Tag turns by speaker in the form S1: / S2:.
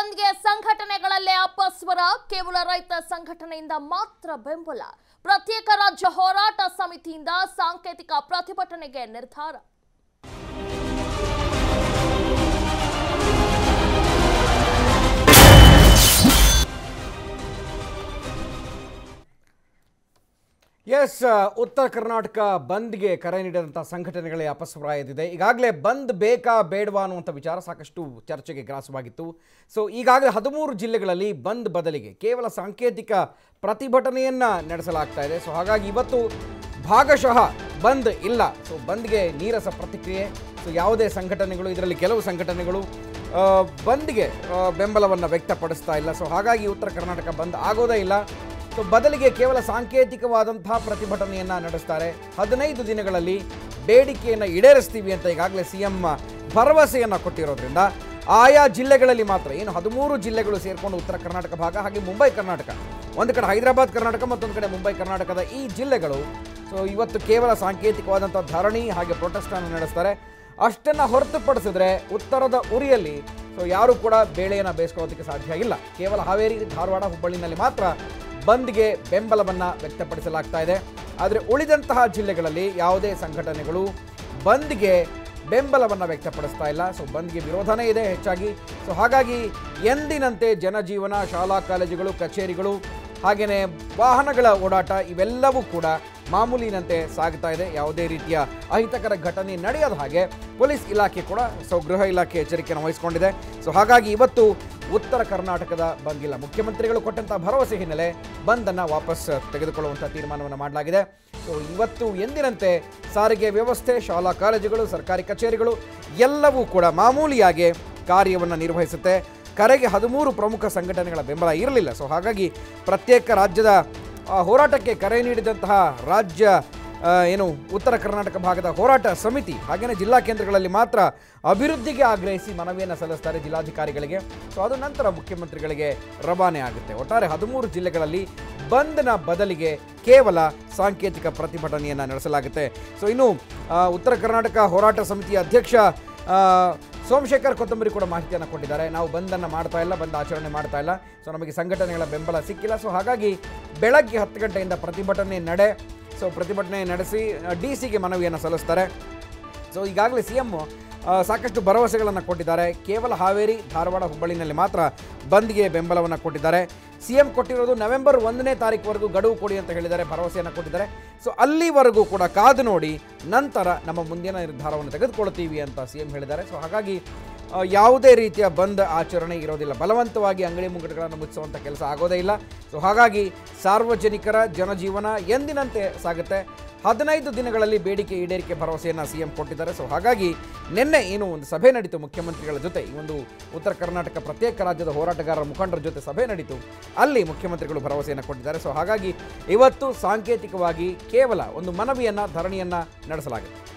S1: ಬಂದ್ಗೆ ಸಂಘಟನೆಗಳಲ್ಲೇ ಅಪಸ್ವರ ಕೇವಲ ರೈತ ಸಂಘಟನೆಯಿಂದ ಮಾತ್ರ ಬೆಂಬಲ ಪ್ರತ್ಯೇಕ ರಾಜ್ಯ ಹೋರಾಟ ಸಮಿತಿಯಿಂದ ಸಾಂಕೇತಿಕ ಪ್ರತಿಭಟನೆಗೆ ನಿರ್ಧಾರ
S2: ಎಸ್ ಉತ್ತರ ಕರ್ನಾಟಕ ಬಂದ್ಗೆ ಕರೆ ನೀಡಿದಂಥ ಸಂಘಟನೆಗಳೇ ಅಪಸ್ವರಾಯದಿದೆ ಈಗಾಗಲೇ ಬಂದ್ ಬೇಕಾ ಬೇಡವಾ ಅನ್ನುವಂಥ ವಿಚಾರ ಸಾಕಷ್ಟು ಚರ್ಚೆಗೆ ಗ್ರಾಸವಾಗಿತ್ತು ಸೊ ಈಗಾಗಲೇ ಹದಿಮೂರು ಜಿಲ್ಲೆಗಳಲ್ಲಿ ಬಂದ್ ಬದಲಿಗೆ ಕೇವಲ ಸಾಂಕೇತಿಕ ಪ್ರತಿಭಟನೆಯನ್ನು ನಡೆಸಲಾಗ್ತಾ ಇದೆ ಸೊ ಹಾಗಾಗಿ ಇವತ್ತು ಭಾಗಶಃ ಬಂದ್ ಇಲ್ಲ ಸೊ ಬಂದ್ಗೆ ನೀರಸ ಪ್ರತಿಕ್ರಿಯೆ ಸೊ ಯಾವುದೇ ಸಂಘಟನೆಗಳು ಇದರಲ್ಲಿ ಕೆಲವು ಸಂಘಟನೆಗಳು ಆ, ಬಂದ್ಗೆ ಬೆಂಬಲವನ್ನು ವ್ಯಕ್ತಪಡಿಸ್ತಾ ಇಲ್ಲ ಸೊ ಹಾಗಾಗಿ ಉತ್ತರ ಕರ್ನಾಟಕ ಬಂದ್ ಆಗೋದೇ ಇಲ್ಲ ಸೊ ಬದಲಿಗೆ ಕೇವಲ ಸಾಂಕೇತಿಕವಾದಂತಹ ಪ್ರತಿಭಟನೆಯನ್ನ ನಡೆಸ್ತಾರೆ ಹದಿನೈದು ದಿನಗಳಲ್ಲಿ ಬೇಡಿಕೆಯನ್ನು ಈಡೇರಿಸ್ತೀವಿ ಅಂತ ಈಗಾಗಲೇ ಸಿ ಎಂ ಭರವಸೆಯನ್ನು ಕೊಟ್ಟಿರೋದ್ರಿಂದ ಆಯಾ ಜಿಲ್ಲೆಗಳಲ್ಲಿ ಮಾತ್ರ ಏನು ಹದಿಮೂರು ಜಿಲ್ಲೆಗಳು ಸೇರಿಕೊಂಡು ಉತ್ತರ ಕರ್ನಾಟಕ ಭಾಗ ಹಾಗೆ ಮುಂಬೈ ಕರ್ನಾಟಕ ಒಂದು ಕಡೆ ಹೈದರಾಬಾದ್ ಕರ್ನಾಟಕ ಮತ್ತೊಂದು ಕಡೆ ಮುಂಬೈ ಕರ್ನಾಟಕದ ಈ ಜಿಲ್ಲೆಗಳು ಸೊ ಇವತ್ತು ಕೇವಲ ಸಾಂಕೇತಿಕವಾದಂಥ ಧರಣಿ ಹಾಗೆ ಪ್ರೊಟೆಸ್ಟನ್ನು ನಡೆಸ್ತಾರೆ ಅಷ್ಟನ್ನು ಹೊರತುಪಡಿಸಿದ್ರೆ ಉತ್ತರದ ಉರಿಯಲ್ಲಿ ಸೊ ಯಾರು ಕೂಡ ಬೇಳೆಯನ್ನು ಬೇಯಿಸ್ಕೊಳ್ಳೋದಕ್ಕೆ ಸಾಧ್ಯ ಇಲ್ಲ ಕೇವಲ ಹಾವೇರಿ ಧಾರವಾಡ ಹುಬ್ಬಳ್ಳಿನಲ್ಲಿ ಮಾತ್ರ ಬಂದ್ಗೆ ಬೆಂಬಲವನ್ನು ವ್ಯಕ್ತಪಡಿಸಲಾಗ್ತಾ ಇದೆ ಆದರೆ ಉಳಿದಂತಹ ಜಿಲ್ಲೆಗಳಲ್ಲಿ ಯಾವುದೇ ಸಂಘಟನೆಗಳು ಬಂದ್ಗೆ ಬೆಂಬಲವನ್ನು ವ್ಯಕ್ತಪಡಿಸ್ತಾ ಇಲ್ಲ ಸೊ ಬಂದ್ಗೆ ವಿರೋಧನೇ ಇದೆ ಹೆಚ್ಚಾಗಿ ಸೊ ಹಾಗಾಗಿ ಎಂದಿನಂತೆ ಜನಜೀವನ ಶಾಲಾ ಕಾಲೇಜುಗಳು ಕಚೇರಿಗಳು ಹಾಗೆಯೇ ವಾಹನಗಳ ಓಡಾಟ ಇವೆಲ್ಲವೂ ಕೂಡ ಮಾಮೂಲಿನಂತೆ ಸಾಗ್ತಾ ಇದೆ ಯಾವುದೇ ರೀತಿಯ ಅಹಿತಕರ ಘಟನೆ ನಡೆಯದ ಹಾಗೆ ಪೊಲೀಸ್ ಇಲಾಖೆ ಕೂಡ ಸೊ ಗೃಹ ಇಲಾಖೆ ಎಚ್ಚರಿಕೆಯನ್ನು ವಹಿಸಿಕೊಂಡಿದೆ ಸೊ ಹಾಗಾಗಿ ಇವತ್ತು ಉತ್ತರ ಕರ್ನಾಟಕದ ಬಂದಿಲ್ಲ ಮುಖ್ಯಮಂತ್ರಿಗಳು ಕೊಟ್ಟಂಥ ಭರವಸೆ ಹಿನ್ನೆಲೆ ಬಂದನ್ನು ವಾಪಸ್ ತೆಗೆದುಕೊಳ್ಳುವಂಥ ತೀರ್ಮಾನವನ್ನು ಮಾಡಲಾಗಿದೆ ಸೊ ಇವತ್ತು ಎಂದಿನಂತೆ ಸಾರಿಗೆ ವ್ಯವಸ್ಥೆ ಶಾಲಾ ಕಾಲೇಜುಗಳು ಸರ್ಕಾರಿ ಕಚೇರಿಗಳು ಎಲ್ಲವೂ ಕೂಡ ಮಾಮೂಲಿಯಾಗಿ ಕಾರ್ಯವನ್ನು ನಿರ್ವಹಿಸುತ್ತೆ ಕರೆಗೆ ಹದಿಮೂರು ಪ್ರಮುಖ ಸಂಘಟನೆಗಳ ಬೆಂಬಲ ಇರಲಿಲ್ಲ ಸೊ ಹಾಗಾಗಿ ಪ್ರತ್ಯೇಕ ರಾಜ್ಯದ ಆ, ಹೋರಾಟಕ್ಕೆ ಕರೆ ನೀಡಿದಂತಹ ರಾಜ್ಯ ಆ, ಏನು ಉತ್ತರ ಕರ್ನಾಟಕ ಭಾಗದ ಹೋರಾಟ ಸಮಿತಿ ಹಾಗೆಯೇ ಜಿಲ್ಲಾ ಕೇಂದ್ರಗಳಲ್ಲಿ ಮಾತ್ರ ಅಭಿವೃದ್ಧಿಗೆ ಆಗ್ರಹಿಸಿ ಮನವಿಯನ್ನು ಸಲ್ಲಿಸ್ತಾರೆ ಜಿಲ್ಲಾಧಿಕಾರಿಗಳಿಗೆ ಸೊ ಅದು ನಂತರ ಮುಖ್ಯಮಂತ್ರಿಗಳಿಗೆ ರವಾನೆ ಆಗುತ್ತೆ ಒಟ್ಟಾರೆ ಹದಿಮೂರು ಜಿಲ್ಲೆಗಳಲ್ಲಿ ಬಂದ್ನ ಬದಲಿಗೆ ಕೇವಲ ಸಾಂಕೇತಿಕ ಪ್ರತಿಭಟನೆಯನ್ನು ನಡೆಸಲಾಗುತ್ತೆ ಸೊ ಇನ್ನು ಆ, ಉತ್ತರ ಕರ್ನಾಟಕ ಹೋರಾಟ ಸಮಿತಿಯ ಅಧ್ಯಕ್ಷ ಆ, ಸೋಮಶೇಖರ್ ಕೊತ್ತಂಬರಿ ಕೂಡ ಮಾಹಿತಿಯನ್ನು ಕೊಟ್ಟಿದ್ದಾರೆ ನಾವು ಬಂದನ್ನು ಮಾಡ್ತಾ ಇಲ್ಲ ಬಂದ್ ಆಚರಣೆ ಮಾಡ್ತಾ ಇಲ್ಲ ಸೊ ನಮಗೆ ಸಂಘಟನೆಗಳ ಬೆಂಬಲ ಸಿಕ್ಕಿಲ್ಲ ಸೊ ಹಾಗಾಗಿ ಬೆಳಗ್ಗೆ ಹತ್ತು ಗಂಟೆಯಿಂದ ಪ್ರತಿಭಟನೆ ನಡೆ ಸೊ ಪ್ರತಿಭಟನೆ ನಡೆಸಿ ಡಿ ಸಿಗೆ ಮನವಿಯನ್ನು ಸಲ್ಲಿಸ್ತಾರೆ ಸೊ ಈಗಾಗಲೇ ಸಿ ಎಮ್ ಸಾಕಷ್ಟು ಭರವಸೆಗಳನ್ನು ಕೊಟ್ಟಿದ್ದಾರೆ ಕೇವಲ ಹಾವೇರಿ ಧಾರವಾಡ ಹುಬ್ಬಳ್ಳಿನಲ್ಲಿ ಮಾತ್ರ ಬಂದ್ಗೆ ಬೆಂಬಲವನ್ನು ಕೊಟ್ಟಿದ್ದಾರೆ ಸಿ ಎಂ ಕೊಟ್ಟಿರೋದು ನವೆಂಬರ್ ಒಂದನೇ ತಾರೀಕುವರೆಗೂ ಗಡುವು ಕೊಡಿ ಅಂತ ಹೇಳಿದ್ದಾರೆ ಭರವಸೆಯನ್ನು ಕೊಟ್ಟಿದ್ದಾರೆ ಸೊ ಅಲ್ಲಿವರೆಗೂ ಕೂಡ ಕಾದು ನೋಡಿ ನಂತರ ನಮ್ಮ ಮುಂದಿನ ನಿರ್ಧಾರವನ್ನು ತೆಗೆದುಕೊಳ್ತೀವಿ ಅಂತ ಸಿ ಎಂ ಹೇಳಿದ್ದಾರೆ ಸೊ ಹಾಗಾಗಿ ಆ, ಯಾವುದೇ ರೀತಿಯ ಬಂದ್ ಆಚರಣೆ ಇರೋದಿಲ್ಲ ಬಲವಂತವಾಗಿ ಅಂಗಡಿ ಮುಂಗಟ್ಟುಗಳನ್ನು ಮುಚ್ಚುವಂಥ ಕೆಲಸ ಆಗೋದೇ ಇಲ್ಲ ಸೊ ಹಾಗಾಗಿ ಸಾರ್ವಜನಿಕರ ಜನಜೀವನ ಎಂದಿನಂತೆ ಸಾಗುತ್ತೆ ಹದಿನೈದು ದಿನಗಳಲ್ಲಿ ಬೇಡಿಕೆ ಈಡೇರಿಕೆ ಭರವಸೆಯನ್ನು ಸಿ ಎಂ ಕೊಟ್ಟಿದ್ದಾರೆ ಸೊ ಹಾಗಾಗಿ ನಿನ್ನೆ ಏನು ಒಂದು ಸಭೆ ನಡೀತು ಮುಖ್ಯಮಂತ್ರಿಗಳ ಜೊತೆ ಈ ಒಂದು ಉತ್ತರ ಕರ್ನಾಟಕ ಪ್ರತ್ಯೇಕ ರಾಜ್ಯದ ಹೋರಾಟಗಾರರ ಮುಖಂಡರ ಜೊತೆ ಸಭೆ ನಡೀತು ಅಲ್ಲಿ ಮುಖ್ಯಮಂತ್ರಿಗಳು ಭರವಸೆಯನ್ನು ಕೊಟ್ಟಿದ್ದಾರೆ ಸೊ ಹಾಗಾಗಿ ಇವತ್ತು ಸಾಂಕೇತಿಕವಾಗಿ ಕೇವಲ ಒಂದು ಮನವಿಯನ್ನು ಧರಣಿಯನ್ನು ನಡೆಸಲಾಗಿದೆ